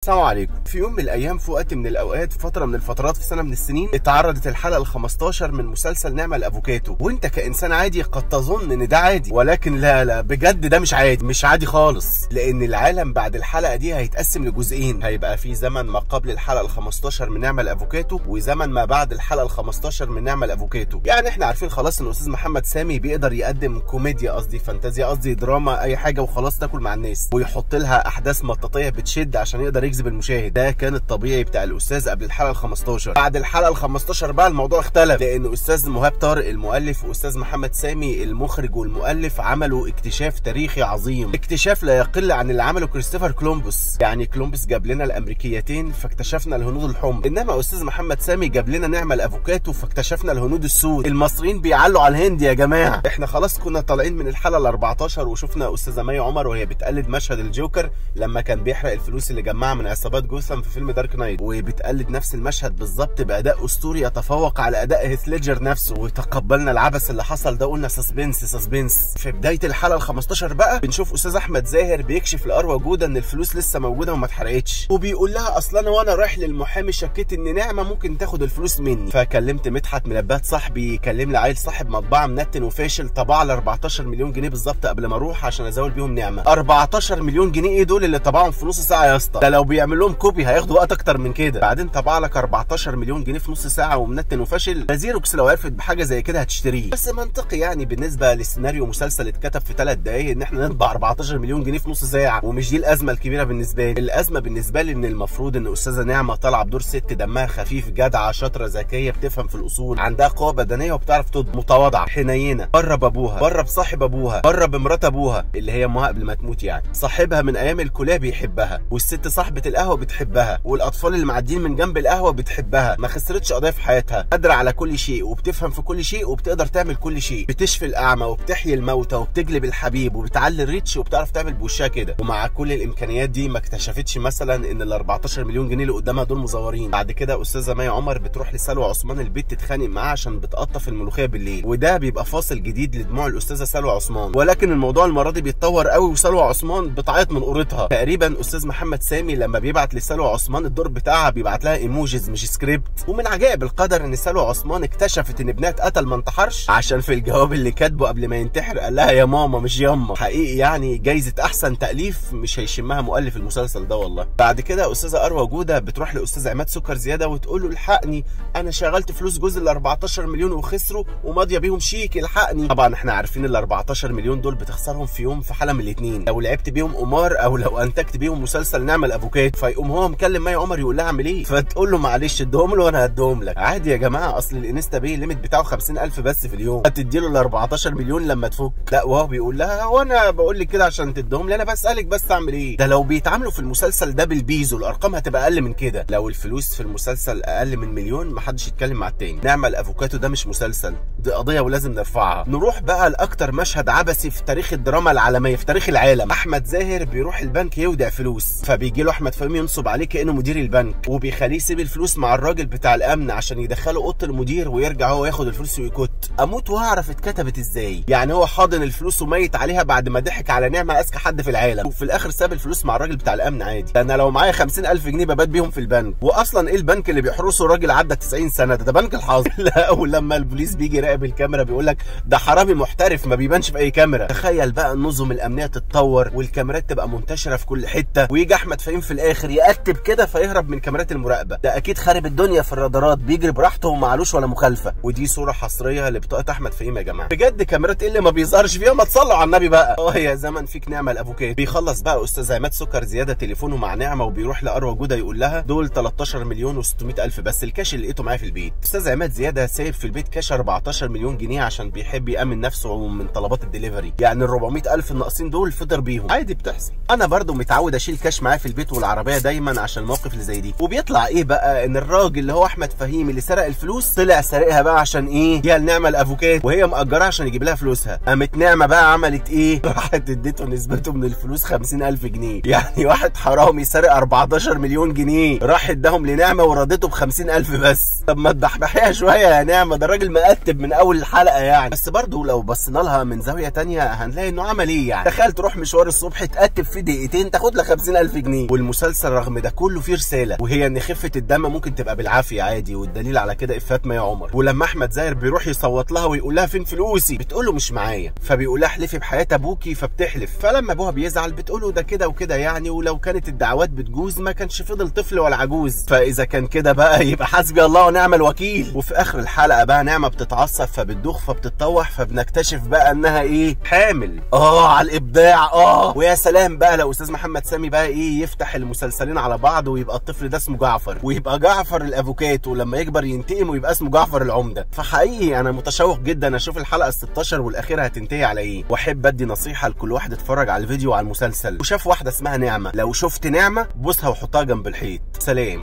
السلام عليكم في يوم من الايام في وقت من الاوقات في فتره من الفترات في سنه من السنين اتعرضت الحلقه ال15 من مسلسل نعمه الافوكاتو وانت كانسان عادي قد تظن ان ده عادي ولكن لا لا بجد ده مش عادي مش عادي خالص لان العالم بعد الحلقه دي هيتقسم لجزئين هيبقى في زمن ما قبل الحلقه ال15 من نعمه الافوكاتو وزمن ما بعد الحلقه ال15 من نعمه الافوكاتو يعني احنا عارفين خلاص ان الاستاذ محمد سامي بيقدر يقدم كوميديا قصدي فانتازيا قصدي دراما اي حاجه وخلاص تاكل مع الناس ويحط لها احداث مطاطيه بتشد عشان يقدر يجذب المشاهد ده كان الطبيعي بتاع الاستاذ قبل الحلقه ال15 بعد الحلقه ال15 بقى الموضوع اختلف لان استاذ مهاب طارق المؤلف واستاذ محمد سامي المخرج والمؤلف عملوا اكتشاف تاريخي عظيم اكتشاف لا يقل عن اللي عمله كريستوفر كولومبوس يعني كولومبوس جاب لنا الامريكيتين فاكتشفنا الهنود الحمر انما استاذ محمد سامي جاب لنا نعمه الافوكاتو فاكتشفنا الهنود السود المصريين بيعلوا على الهند يا جماعه احنا خلاص كنا طالعين من الحلقه ال14 وشفنا استاذه مي عمر وهي بتقلد مشهد الجوكر لما كان بيحرق الفلوس اللي جمعها من عصابات جوثام في فيلم دارك نايت وبتقلد نفس المشهد بالظبط باداء اسطوري يتفوق على اداء هيث ليدجر نفسه وتقبلنا العبث اللي حصل ده قلنا سسبنس سسبنس في بدايه الحلقه ال15 بقى بنشوف استاذ احمد زاهر بيكشف لاروى جوده ان الفلوس لسه موجوده وما اتحرقتش وبيقول لها اصلا انا وانا رايح للمحامي شكيت ان نعمه ممكن تاخد الفلوس مني فكلمت مدحت منبات صاحبي كلم لي عيل صاحب مطبعه منتن وفاشل طبع لي 14 مليون جنيه بالظبط قبل ما اروح عشان ازود بيهم نعمه 14 مليون جنيه ايه دول اللي طبعهم في نص ساعه يا اسطى ده لو بيعمل لهم كوبي هياخدوا وقت اكتر من كده بعدين طبع لك 14 مليون جنيه في نص ساعه ومنتن وفاشل زيروكس لو عرفت بحاجه زي كده هتشتريه بس منطقي يعني بالنسبه لسيناريو مسلسل اتكتب في 3 دقايق ان احنا نطبع 14 مليون جنيه في نص ساعه ومش دي الازمه الكبيره بالنسبه لي الازمه بالنسبه لي ان المفروض ان استاذه نعمه طالعه بدور ست دمها خفيف جدعه شاطره ذكيه بتفهم في الاصول عندها قوه بدنيه وبتعرف تطبخ متواضعه حنينه بره بابوها بره بصاحب ابوها بره بمرات ابوها اللي هي امها قبل ما تموت يعني صاحبها من ايام الكليه بيحبها والست صاحبه القهوه بتحبها والاطفال اللي معديين من جنب القهوه بتحبها ما خسرتش قضيه في حياتها قادره على كل شيء وبتفهم في كل شيء وبتقدر تعمل كل شيء بتشفي الاعمى وبتحيي الموتى وبتجلب الحبيب وبتعلي الريتش وبتعرف تعمل بوشها كده ومع كل الامكانيات دي ما اكتشفتش مثلا ان ال 14 مليون جنيه اللي قدامها دول مزورين بعد كده استاذه مي عمر بتروح لسلوى عثمان البيت تتخانق معاه عشان بتقطف الملوخيه بالليل وده بيبقى فاصل جديد لدموع الاستاذه سلوى عثمان ولكن الموضوع المره دي بيتطور قوي وسلوى عثمان بتعيط من قرتها تقريبا استاذ محمد سامي لما بيبعت لسلوى عثمان الدور بتاعها بيبعت لها ايموجيز مش سكريبت ومن عجائب القدر ان سلوى عثمان اكتشفت ان ابنها اتقتل ما انتحرش عشان في الجواب اللي كاتبه قبل ما ينتحر قال لها يا ماما مش ياما حقيقي يعني جايزه احسن تاليف مش هيشمها مؤلف المسلسل ده والله بعد كده استاذه اروى جوده بتروح لاستاذ عماد سكر زياده وتقول له الحقني انا شغلت فلوس جوز ال 14 مليون وخسروا وماضيه بيهم شيك الحقني طبعا احنا عارفين ال 14 مليون دول بتخسرهم في يوم في حاله من الاثنين لو لعبت بيهم قمار او لو انتجت بيهم مسلسل نعمل افوكات فيقوم هو مكلم مي عمر يقول لها اعمل ايه فتقول له معلش ادهم له وانا هديهم لك عادي يا جماعه اصل الانستا باي الليميت بتاعه 50000 بس في اليوم هتدي له ال 14 مليون لما تفك لا وهو بيقول لها هو انا بقول لك كده عشان تديهم لي انا بسالك بس اعمل ايه ده لو بيتعاملوا في المسلسل ده بالبيزو الارقام هتبقى اقل من كده لو الفلوس في المسلسل اقل من مليون محدش يتكلم مع التاني نعمل افوكاتو ده مش مسلسل دي قضيه ولازم نرفعها نروح بقى لاكتر مشهد عبثي في تاريخ الدراما العالميه في تاريخ العالم احمد زاهر بيروح البنك يودع فلوس فبيجي له احمد فهمي ينصب عليه كانه مدير البنك وبيخليه يسيب الفلوس مع الراجل بتاع الامن عشان يدخله اوضه المدير ويرجع هو ياخد الفلوس ويكت اموت واعرف اتكتبت ازاي يعني هو حاضن الفلوس وميت عليها بعد ما ضحك على نعمه اذكى حد في العالم وفي الاخر ساب الفلوس مع الراجل بتاع الامن عادي انا لو معايا 50000 جنيه ببات بيهم في البنك واصلا ايه البنك اللي بيحرسه الراجل عدى 90 سنه ده, ده بنك الحظ لا ولما البوليس بيجي يراقب الكاميرا بيقول لك ده حرامي محترف ما بيبانش في اي كاميرا تخيل بقى النظم الامنيه تتطور والكاميرات تبقى منتشره في كل حته ويجي احمد فهيم في الاخر يقتب كده فيهرب من كاميرات المراقبه ده اكيد خارب الدنيا في الرادارات بيجري براحته ومعلوش ولا مخالفه ودي صوره حصريه لبطاقه احمد فهيم يا جماعه بجد كاميرات ايه اللي ما بيظهرش فيها ما تصلوا على النبي بقى اه يا زمن فيك نعمه الافوكات بيخلص بقى استاذ عماد سكر زياده تليفونه مع نعمه وبيروح لاروى جوده يقول لها دول 13 مليون و600 الف بس الكاش اللي لقيته معايا في البيت استاذ عماد زياده سايب في البيت كاش 14 مليون جنيه عشان بيحب يامن نفسه من طلبات الدليفري يعني ال 400 الف الناقصين دول فطر بيهم عادي بتحصل انا برضو متعود اشيل كاش معايا في البيت والعربيه دايما عشان المواقف اللي زي دي وبيطلع ايه بقى ان الراجل اللي هو احمد فهيم اللي سرق الفلوس طلع سارقها بقى عشان ايه يا نعمه الافوكاتو وهي مأجراه عشان يجيب لها فلوسها قامت نعمه بقى عملت ايه راحت اديته نسبته من الفلوس 50000 جنيه يعني واحد حرامي سارق 14 مليون جنيه راح اداهم لنعمه ورضته ب 50000 بس طب ما تضحبحيها شويه يا نعمه ده الراجل مقتب من اول الحلقه يعني بس برضه لو بصينا لها من زاويه تانية هنلاقي انه عمل ايه يعني تخيل تروح مشوار الصبح تقتب في دقيقتين تاخد لك 50000 جنيه والمسلسل رغم ده كله فيه رساله وهي ان خفه الدم ممكن تبقى بالعافيه عادي والدليل على كده افات ما يا عمر ولما احمد زاهر بيروح يصوت لها ويقول لها فين فلوسي بتقول له مش معايا فبيقول لها احلفي بحياه ابوكي فبتحلف فلما ابوها بيزعل بتقول له ده كده وكده يعني ولو كانت الدعوات بتجوز ما كانش فضل طفل ولا عجوز فاذا كان كده بقى يبقى حسبي الله ونعم الوكيل وفي اخر الحلقه بقى نعمه بتتعصب فبتدوخ فبتتطوح فبنكتشف بقى انها ايه حامل اه على الابداع اه ويا سلام بقى لو استاذ محمد سامي بقى ايه يفتح المسلسلين على بعض ويبقى الطفل ده اسمه جعفر ويبقى جعفر الافوكاتو ولما يكبر ينتقم ويبقى اسمه جعفر العمده فحقيقي انا متشوق جدا اشوف الحلقه ال 16 والاخيره هتنتهي على ايه واحب ادي نصيحه لكل واحد اتفرج على الفيديو وعلى المسلسل وشاف واحده اسمها نعمه لو شفت نعمه بوسها وحطها جنب الحيط سلام